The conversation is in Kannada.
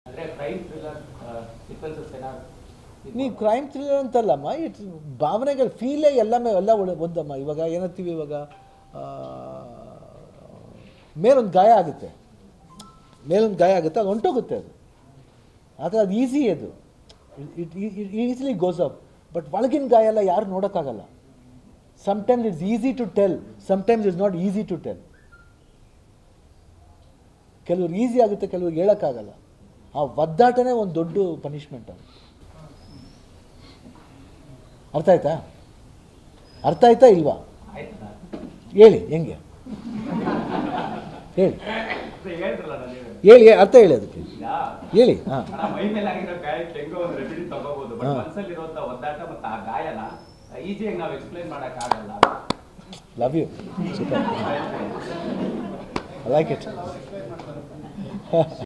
ಅಂದ್ರೆ ಕ್ರೈಮ್ ಥ್ರಿಲ್ಲರ್ ಸೀಕ್ವೆನ್ಸಸ್ ಏನಾದ್ರು ನೀ ಕ್ರೈಮ್ ಥ್ರಿಲ್ಲರ್ ಅಂತಲ್ಲಮ್ಮ ಇಟ್ ಭಾವನೆಗಳು ಫೀಲೇ ಎಲ್ಲಮೇ ಎಲ್ಲ ಒಳ್ಳೆ ಒಂದಮ್ಮ ಇವಾಗ ಏನಂತೀವಿ ಇವಾಗ ಆ, ಮೇಲೊಂದು ಗಾಯ ಆಗುತ್ತೆ ಮೇಲೊಂದು ಗಾಯ ಆಗುತ್ತೆ ಅದು ಹೊಂಟೋಗುತ್ತೆ ಅದು ಆದರೆ ಅದು ಈಸಿ ಅದು it easily goes up but ಒಳಗಿನ ಗಾಯ ಎಲ್ಲ ಯಾರು ನೋಡೋಕ್ಕಾಗಲ್ಲ sometimes it's easy to tell sometimes it's not easy to tell ಕೆಲವ್ರಿಗೆ ಈಸಿ ಆಗುತ್ತೆ ಕೆಲವ್ರಿಗೆ ಹೇಳೋಕ್ಕಾಗಲ್ಲ ಆ ಒದ್ದಾಟನೇ ಒಂದು ದೊಡ್ಡ ಪನಿಷ್ಮೆಂಟ್ ಅದು ಅರ್ಥ ಆಯ್ತಾ ಅರ್ಥ ಆಯ್ತಾ ಇಲ್ವಾ ಆಯ್ತಾ ಹೇಳಿ ಹೆಂಗೆ ಹೇಳಿ ಹೇಳಿದ್ರಲ್ಲ ನಾನು ನೀವು. ಹೇಳಿ ಅರ್ಥ ಹೇಳಿ ಅದಕ್ಕೆ ಈಗ ಹೇಳಿ ಹಾಂ ಅಣ್ಣ, ಮೈ ಮೇಲೆ ಆಗಿರೋ ಗಾಯಕ್ಕೆ ಹೆಂಗೋ ಒಂದು ರೆಮಿಡಿ ತಗೋಬಹುದು ಬಟ್ ಹಾ. ಮನಸ್ಸಲ್ಲಿರುವಂತ ಒದ್ದಾಟ ಮತ್ತು ಆ ಗಾಯನ ಈಸಿಯಾಗಿ ನಾವು ಎಕ್ಸ್ಪ್ಲೈನ್ ಮಾಡಕ್ ಆಗಲ್ಲ love you super I like it